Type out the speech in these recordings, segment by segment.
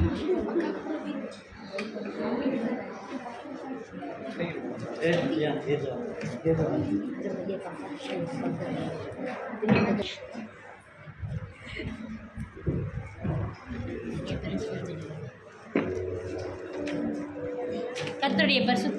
கர்த்தருடைய பரிசுத்த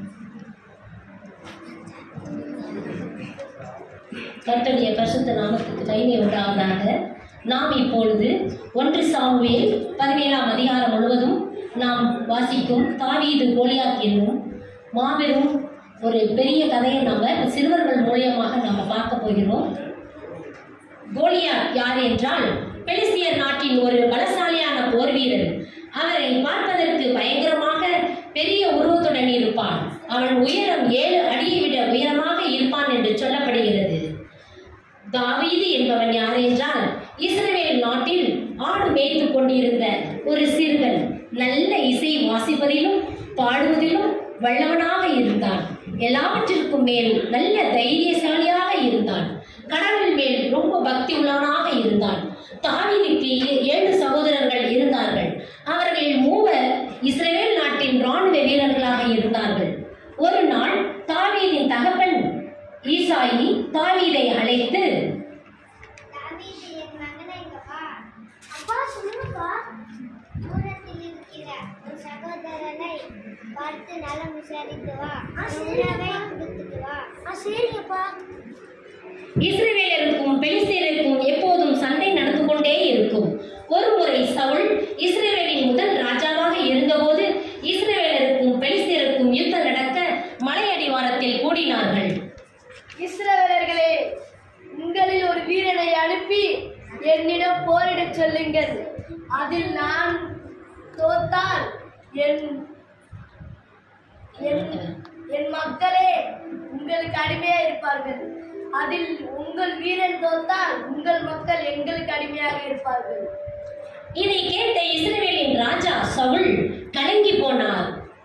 கர்த்தருடைய பரிசுத்த நாமத்துக்கு மகிமை உண்டாவதாக நாம் இப்பொழுது ஒன்று சாமுவேல் பதினேழாம் அதிகாரம் முழுவதும் நாம் வாசிக்கும் தாவீது கோலியாத் என்னும் மாபெரும் ஒரு பெரிய கதையை நம்ம சிறுவர்கள் மூலியமாக நாம் பார்க்க போகிறோம் கோலியாத் யார் என்றால் பெலிஸ்தியர் நாட்டின் ஒரு பலசாலியான போர் வீரன் அவரை பார்ப்பதற்கு பயங்கரமாக பெரிய உருவத்துடன் இருப்பான் அவன் உயரம் ஏழு அடியை விட உயரமாக இருப்பான் என்று சொல்லப்படுகிறது தாவீது என்பவன் யார் என்றால் இஸ்ரவேல் நாட்டில் ஆடு மேய்த்து கொண்டிருந்த ஒரு சிறுவன் நல்ல இசை வாசிப்பதிலும் பாடுவதிலும் வல்லவனாக இருந்தான் எல்லாவற்றிற்கும் மேல் நல்ல தைரியசாலியாக இருந்தான் கடவுள் மேல் ரொம்ப பக்தி உள்ளவனாக இருந்தான் தாவீதுக்கு ஏ- ஏழு சகோதரர்கள் இருந்தார்கள் அவர்களில் மூவர் இஸ்ரவேல் நாட்டின் இராணுவ வீரர்களாக இருந்தார்கள் ஒரு நாள் தாவீதின் தகப்பன் ஈசாயி தாவீதை அழைத்து தாவீது என் மகனை இங்க வா. அப்பா சொல்லுங்கப்பா தூரத்தில் இருக்கிற உன் சகோதரனை பார்த்து நலம் விசாரித்து வா உணவை கொடுத்துட்டு வா சரிங்கப்பா இஸ்ரவேலருக்கும் பெலிஸ்தீனருக்கும் எப்போதும் சண்டை நடந்து கொண்டே இருக்கும் ஒரு முறை சவுல் இஸ்ரவேலின் முதல் ராஜாவாக இருந்தபோது இஸ்ரவேலருக்கும் பெலிஸ்தீனருக்கும் யுத்தம் நடக்க மலை அடிவாரத்தில் கூடினார்கள் இஸ்ரவேலர்களே உங்களில் ஒரு வீரனை அனுப்பி என்னிடம் போரிடச் சொல்லுங்கள் அதில் நான் தோத்தால் என் என் என் மக்களே உங்களுக்கு அடிமையா இருப்பார்கள் அதில் உங்கள் வீரன் தோத்தால் உங்கள் மக்கள் எங்களுக்கு அடிமையாக இருப்பார்கள் இதை கேட்ட இஸ்ரவேலின் ராஜா சவுல் கலங்கி போனார்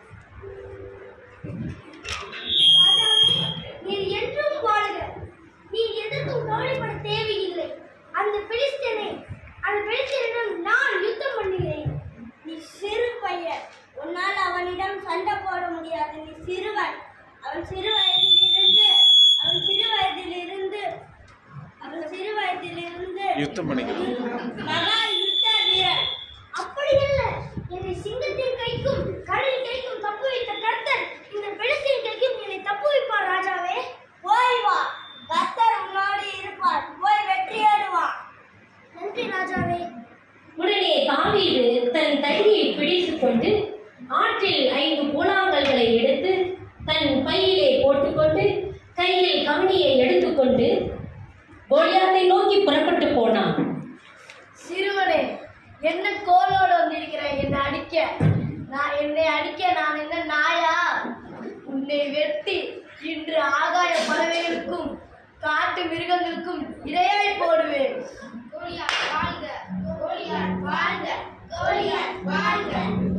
நீர் என்றும் வாழ்க நீர் எதற்கும் கவலைப்பட தேவையில்லை அந்த பிலிஸ்தனை அந்த பிலிஸ்தனிடம் நான் யுத்தம் பண்ணுகிறேன் நீ சிறு பையன் உன்னால் அவனிடம் சண்டை போட முடியாது நீ சிறுவன் அவன் சிறு வயதிலிருந்து அவன் சிறு வயதிலிருந்து அவன் சிறு வயதிலிருந்து யுத்தம் பண்ணிக்கலாம் மகா யுத்த வீரன் அப்படி அல்ல என்னை சிங்கத்தின் கைக்கும் கடலின் கைக்கும் தப்பு வைத்த கர்த்தர் இந்த பெலிஸ்தீன் கைக்கும் என்னை தப்பு வைப்பார் ராஜாவே போய் வா கர்த்தர் உன்னோடு இருப்பார் போய் வெற்றியோடு வா நன்றி ராஜாவே உடனே தாவீது தன் தடியை பிடித்துக் கொண்டு ஆற்றில் ஐந்து கூழாங்கல்களை எடுத்து தன் பையிலே போட்டுக்கொண்டு கையில் கவனியை எடுத்துக்கொண்டு கோலியாத்தை நோக்கி புறப்பட்டு போனான் சிறுவனே என்ன கோலோடு வந்திருக்கிறேன் என்னை அடிக்க நான் என்னை அடிக்க நான் என்ன நாயா உன்னை வெட்டி இன்று ஆகாய பறவைகளுக்கும் காட்டு மிருகங்களுக்கும் இரையாய் போடுவேன் கோலியாத் வாழ்க கோலியாத் வாழ்க கோலியாத் வாழ்க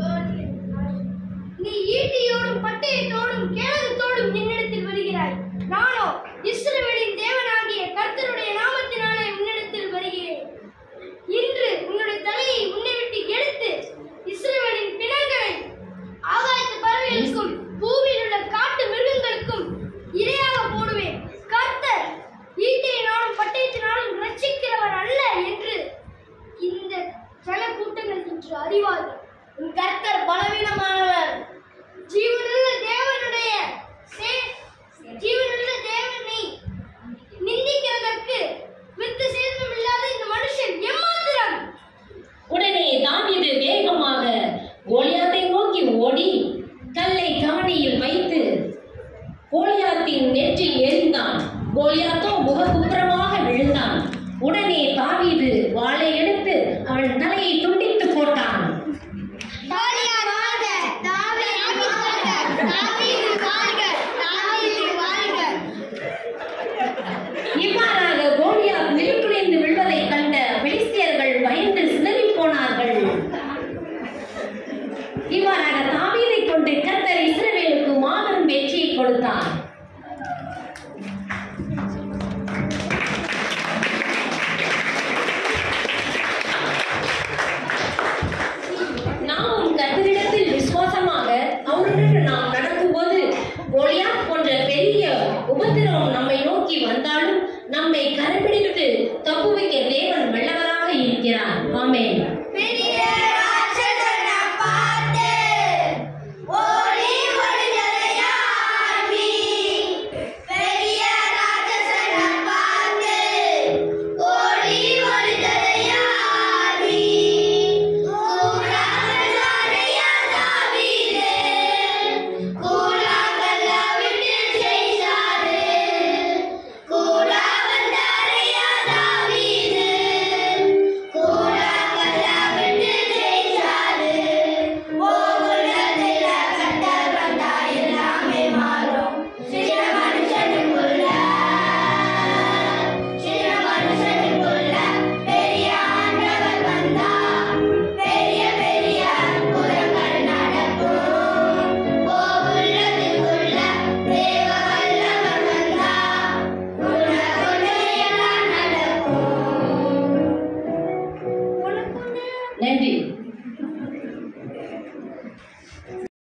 நீ ஈட்டியோடும் பட்டயத்தோடும் கேடகத்தோடும் என்னிடத்தில் வருகிறாய் நானோ இஸ்ரவேலின் தேவனாகிய கர்த்தருடைய நாமத்தினாலே உன்னிடத்தில் வருகிறேன் இன்று உன்னுடைய தலையை உன்னை விட்டு எடுத்து இஸ்ரவேலின் பிணங்களை ஆகாயத்து பறவைகளுக்கும் பூமியில் உள்ள காட்டு மிருகங்களுக்கும் இரையாக போடுவேன் கர்த்தர் ஈட்டியினாலும் பட்டயத்தினாலும் ரட்சிக்கிறவர் அல்ல என்று இந்த ஜன கூட்டங்கள் இன்று அறிவார்கள் உன் கர்த்தர் பலவீனமானவர் ஜீவனுள்ள தேவனுடைய சே- ஜீவனுள்ள தேவனை நிந்திக்கிறதற்கு வித்து சேதனம் இல்லாத இந்த மனுஷன் எம்மாத்திரம் உடனே தாவீது வேகமாக கோலியாத்தை நோக்கி ஓடி கல்லை கவனியில் வைத்து கோலியாத்தின் நெற்றில் எறிந்தான் கோலியாத்தோ முககுப்புறமாக விழுந்தான் உடனே தாவீது வாளை எடுத்து அவன் தலையை துண்டித்து போட்டான் கோலியாத் வாழ்க ஆசீர்வதிக்கிறார் ஆமென் பெரிய ராட்சசனை பார்த்து ஓடி ஒளிந்ததையாமி. பெரிய ராட்சசனை பார்த்து ஓடி ஒளிந்ததையாமி. கூழாங்கல்லாரையா தாவீது, கூழாங்கல்ல விட்டு ஜெயிச்சாரு. கூழா வந்தாரையா தாவீது, கூழாங்கல்ல விட்டு ஜெயிச்சாரு. ஓகுலத்தில கட்டல் வந்தா எல்லாமே மாறும். சின்ன மனுஷனுக்குள்ள, சின்ன மனுஷனுக்குள்ள பெரிய ஆண்டவர் வந்தா, பெரிய பெரிய அற்புதங்கள் நடக்கும். ஓகுலத்துக்குள்ள தேவ வல்லவர் வந்தா, உனக்குள்ள எல்லாம் நடக்கும். உனக்குள்ள நன்றி